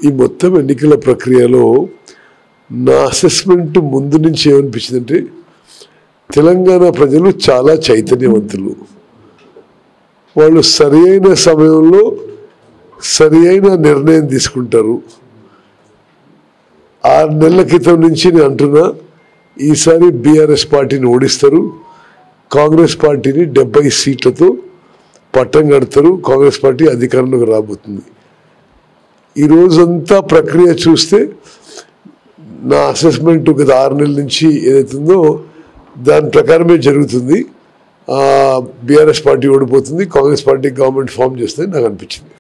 ఈ మొత్తం ఎన్నికల ప్రక్రియలో నా అసెస్మెంట్ ముందు నుంచి ఏమనిపించిందంటే తెలంగాణ ప్రజలు చాలా చైతన్యవంతులు వాళ్ళు సరి అయిన సమయంలో సరి అయిన నిర్ణయం తీసుకుంటారు ఆరు నెలల క్రితం నుంచి నేను అంటున్నా ఈసారి బీఆర్ఎస్ పార్టీని ఓడిస్తారు కాంగ్రెస్ పార్టీని డెబ్బై సీట్లతో పట్టం కడతారు కాంగ్రెస్ పార్టీ అధికారంలోకి రాబోతుంది ఈ రోజంతా ప్రక్రియ చూస్తే నా అసెస్మెంట్ గత ఆరు నెలల నుంచి ఏదైతుందో దాని ప్రకారమే జరుగుతుంది బీఆర్ఎస్ పార్టీ ఓడిపోతుంది కాంగ్రెస్ పార్టీ గవర్నమెంట్ ఫామ్ చేస్తుంది నాకు అనిపించింది